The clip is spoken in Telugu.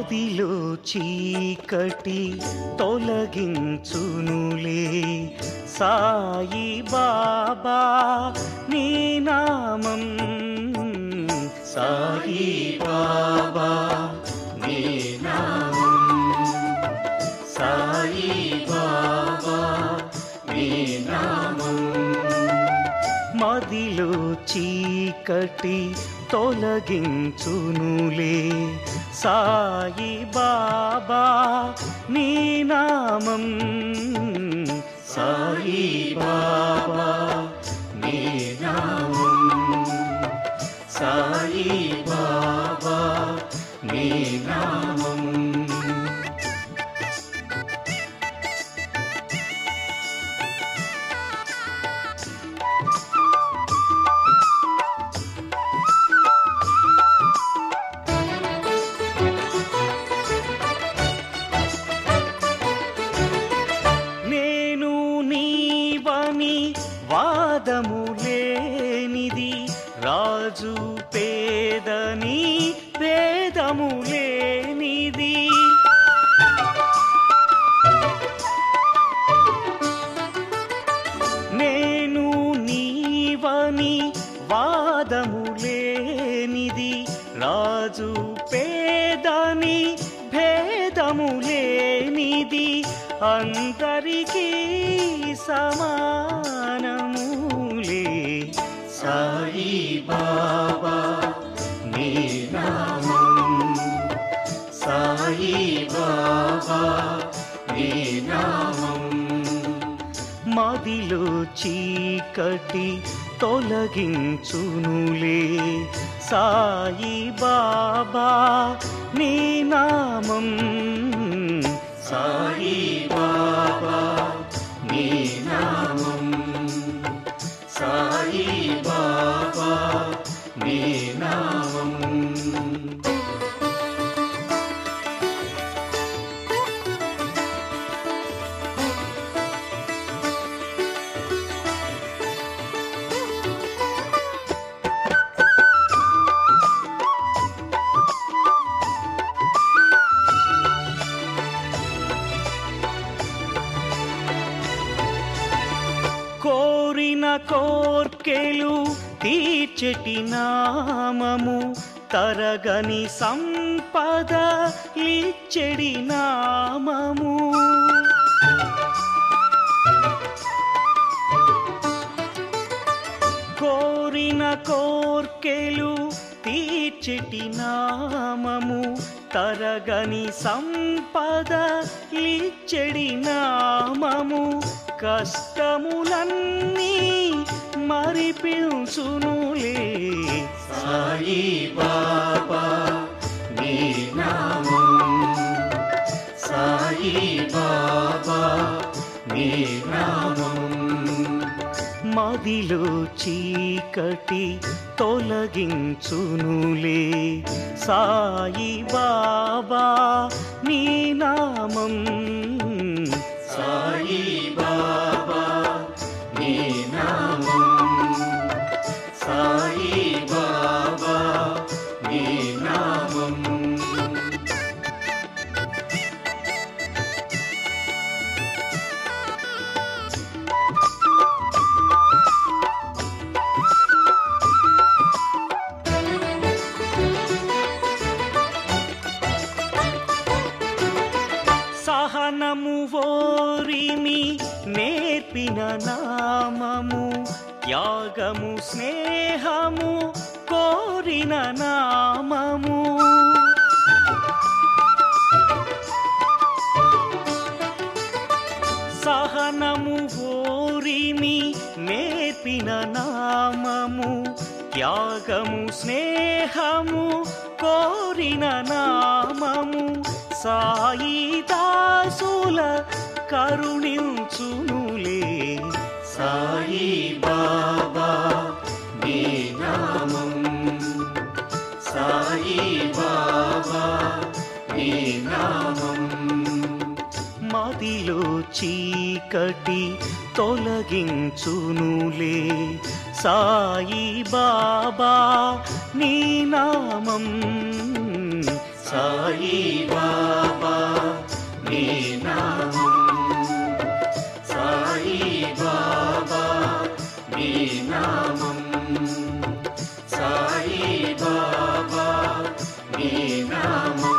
మదిలో చీకటి తొలగించునులే సాయి బాబా నీ నామం సాయి బాబా నీ నామం సాయి బాబా నీ నామం మదిలో చీకటి తొలగించునులే సాయి బాబా నీ నామం సాయి బాబా నీ నామం సాయి బాబా నీ నామం నేను నీవని వాదము లేనిది రాజు పేదని పేదము లేనిది నేను నీవని వాదము లేనిది రాజు పేదని భేదము లేనిది అందరికీ సమానములే సాయి బాబా నీ నామం సాయి బాబా నీ నామం మదిలో చీకటి తొలగించునులే సాయి బాబా నీ నామం సాయి బాబా నీ నామం సాయి బాబా నీ నామం కోరిన కోర్కెలు తీర్చెటి నామము తరగని సంపద లిచ్చెడి నామము కోరిన కోర్కెలు తీర్చెటి నామము తరగని సంపద లిచ్చెడి నామము కష్టములన్నీ మరిపించునులే సాయి బాబా నీ నామం సాయి బాబా నీ నామం మదిలో చీకటి తొలగించునులే సాయి బాబా నీ నామం సాయి బాబా నీ నామం సాయి బాబా నీ నామం సహనము ఓరిమి నేర్పిన నామము త్యాగము స్నేహము కోరిన నామము సహనము ఓరిమి నేర్పిన నామము త్యాగము స్నేహము కోరిన నామము సాయి దాసుల కరుణించునులే సాయి బాబా నీ నామం సాయి బాబా నీ నామం మదిలో చీకటి తొలగించునులే సాయి బాబా నీ నామం సాయి బాబా నీ నామం సాయి బాబా నీ నామం సాయి బాబా నీ నామం